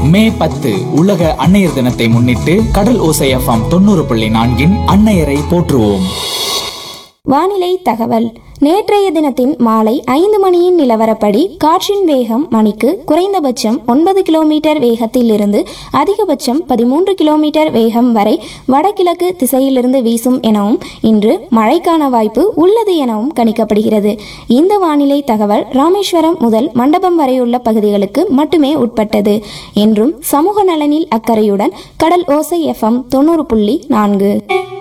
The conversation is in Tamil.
மே பத்து உலக அன்னையர் தினத்தை முன்னிட்டு கடல் ஓசை எஃப்எம் தொண்ணூறு புள்ளி நான்கின் அன்னையரை போற்றுவோம் வானிலை தகவல் நேற்றைய தினத்தின் மாலை ஐந்து மணியின் நிலவரப்படி காற்றின் வேகம் மணிக்கு குறைந்தபட்சம் ஒன்பது கிலோமீட்டர் வேகத்தில் இருந்து அதிகபட்சம் பதிமூன்று கிலோமீட்டர் வேகம் வரை வடகிழக்கு திசையிலிருந்து வீசும் எனவும் இன்று மழைக்கான வாய்ப்பு உள்ளது எனவும் கணிக்கப்படுகிறது இந்த வானிலை தகவல் ராமேஸ்வரம் முதல் மண்டபம் வரையுள்ள பகுதிகளுக்கு மட்டுமே உட்பட்டது என்றும் சமூக நலனில் அக்கறையுடன் கடல் ஓசை எஃப்எம் தொண்ணூறு புள்ளி நான்கு